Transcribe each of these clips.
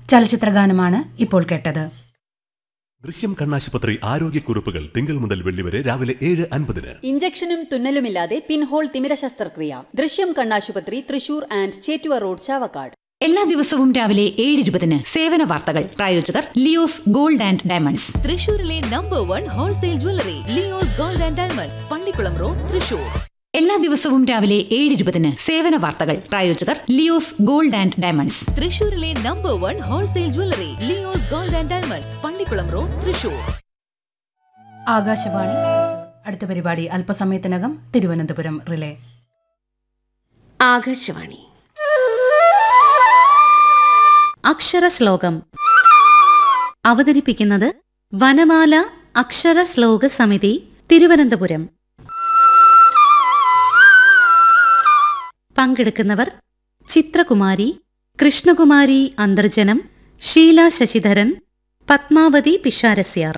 ചലച്ചിത്രഗാനമാണ് ഇപ്പോൾ കേട്ടത് ദൃശ്യം കണ്ണാശുപത്രി ആരോഗ്യക്കുറിപ്പുകൾ തിങ്കൾ മുതൽ വെള്ളി വരെ രാവിലെ ഏഴ് അൻപതിന് ഇഞ്ചക്ഷനും തുന്നലുമില്ലാതെ പിൻഹോൾ തിമിര ശസ്ത്രക്രിയ ദൃശ്യം കണ്ണാശുപത്രി തൃശൂർ ആൻഡ് ചേറ്റുവ റോഡ് ചാവക്കാട് എല്ലാ ദിവസവും രാവിലെ ഏഴ് ഇരുപതിന് സേവന വാർത്തകൾ പ്രായോജകർ ലിയോസ് ഗോൾഡ് ആൻഡ് ഡയമണ്ട്സ് തൃശൂരിലെ number one wholesale jewellery Leo's gold and diamonds Pallikulam road Thrissur എല്ലാ ദിവസവും രാവിലെ ഏഴ് ഇരുപതിന് സേവന വാർത്തകൾ പ്രായോജകർ ലിയോസ് ഗോൾഡ് ആൻഡ് ഡയമണ്ട്സ് തൃശൂരിലെ number one wholesale jewellery Leo's gold and diamonds Pallikulam road Thrissur Akashvani Thrissur. അടുത്ത പരിപാടി അല്പസമയത്തിനകം തിരുവനന്തപുരം റിലേ ആകാശവാണി അക്ഷരശ്ലോകം അവതരിപ്പിക്കുന്നത് വനമാല അക്ഷര ശ്ലോക സമിതി തിരുവനന്തപുരം പങ്കെടുക്കുന്നവർ ചിത്രകുമാരി കൃഷ്ണകുമാരി അന്തർജനം ഷീല ശശിധരൻ പത്മാവതി പിഷാരസ്യാർ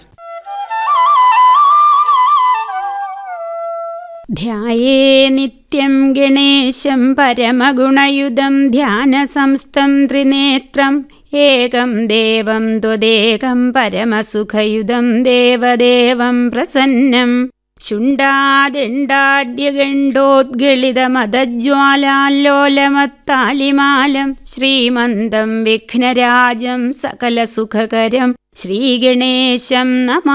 ധ്യായേ നിത്യം ഗണേശം പരമഗുണയുധം ധ്യാനസംസ്ഥം ത്രിനേത്രം ഏകം ദേവം ത്വദേകം പരമസുഖയുധം ദേവദേവം പ്രസന്നം ശുണ്ഡാദിണ്ടാഡ്യഗണ്ഡോദ്ഗളിതമതജ്വാലാല്ലോലമത്താലിമാലം ശ്രീമന്തം വിഘ്നരാജം സകലസുഖകരം ശ്രീഗണേശം നമ